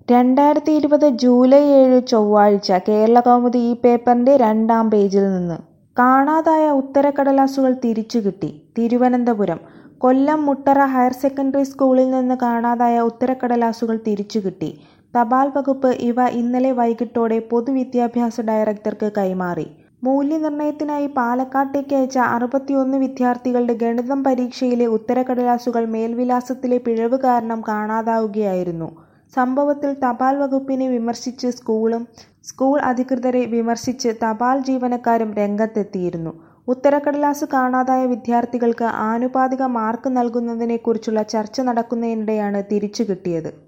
രണ്ടായിരത്തി ഇരുപത് ജൂലൈ ഏഴ് ചൊവ്വാഴ്ച കേരളകൗമുദി ഈ പേപ്പറിന്റെ രണ്ടാം പേജിൽ നിന്ന് കാണാതായ ഉത്തരക്കടലാസുകൾ തിരിച്ചുകിട്ടി. തിരുവനന്തപുരം കൊല്ലം മുട്ടറ ഹയർ സെക്കൻഡറി സ്കൂളിൽ നിന്ന് കാണാതായ ഉത്തരക്കടലാസുകൾ തിരിച്ചുകിട്ടി. തപാൽ വകുപ്പ് ഇവ ഇന്നലെ വൈകിട്ടോടെ പൊതുവിദ്യാഭ്യാസ ഡയറക്ടർക്ക് കൈമാറി. മൂല്യനിർണയത്തിനായി പാലക്കാട്ടേക്ക് അയച്ച അറുപത്തിയൊന്ന് വിദ്യാർത്ഥികളുടെ ഗണിതം പരീക്ഷയിലെ ഉത്തരക്കടലാസുകൾ മേൽവിലാസത്തിലെ പിഴവ് കാരണം കാണാതാവുകയായിരുന്നു. സംഭവത്തിൽ തപാൽ വകുപ്പിനെ വിമർശിച്ച് സ്കൂളും സ്കൂൾ അധികൃതരെ വിമർശിച്ച് തപാൽ ജീവനക്കാരും രംഗത്തെത്തിയിരുന്നു. ഉത്തരക്കടലാസ് കാണാതായ വിദ്യാർത്ഥികൾക്ക് ആനുപാതിക മാർക്ക് നൽകുന്നതിനെക്കുറിച്ചുള്ള ചർച്ച നടക്കുന്നതിനിടെയാണ് തിരിച്ചുകിട്ടിയത്.